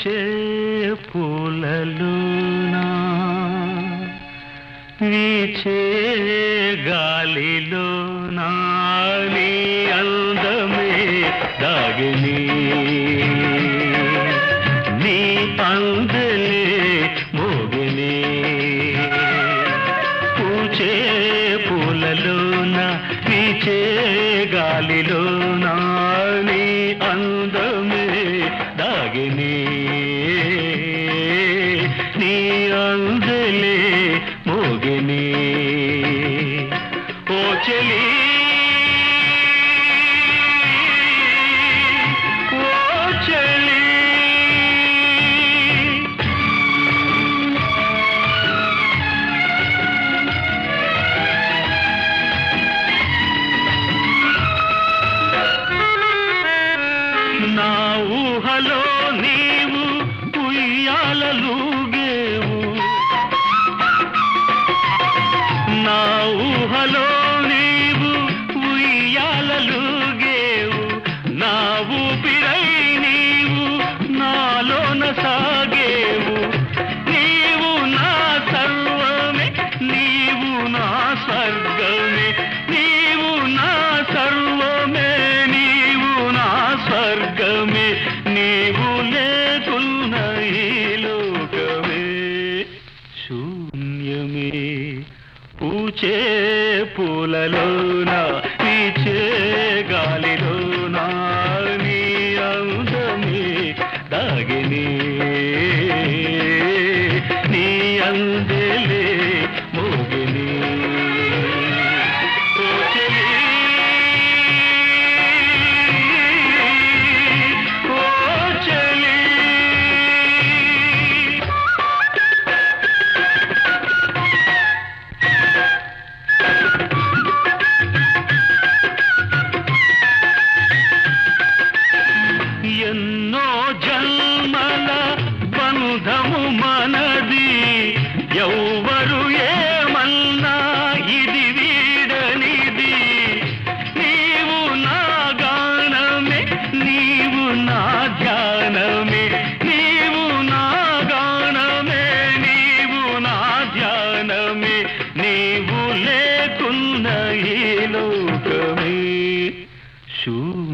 పూచే పూలలోనా వీచే గాలిలోనా నీ అందమే దాగిని నీ అందలే మోగిని పూచే పూలలోన వీచే గాలిలోన నీ అందమే దాగిని నీ అందలే మోగిని ఓ చెలి ఓ చెలి నా ఊహలో నీవు ఉయ్యాలలుగేవు నా ఊహలో నీవు ఉయ్యాలలుగేవు నా ఊపిరై నీవు నాలోన సాగేవు నీవు నా సర్వమే నీవు నా స్వర్గమే నీవు నా సర్వమే నీవు నా స్వర్గమే నీవు లేకున్న ఈ లోకమే శూన్యమే పూచే పూలలోన పీచే గాలిలోన నీ అందమే దాగిని నీ అందలే మోగిని ఓ చెలి, ఓ చెలి ఎన్నో జన్మల బంధము మనది ఎవ్వరు ఏమన్నా ఇది వీడనిది నీవు నా గానమే నీవు నా ధ్యానమే నీవు నా గానమే నీవు నా ధ్యానమే నీవు లేకున్న ఈ లోకమే శూ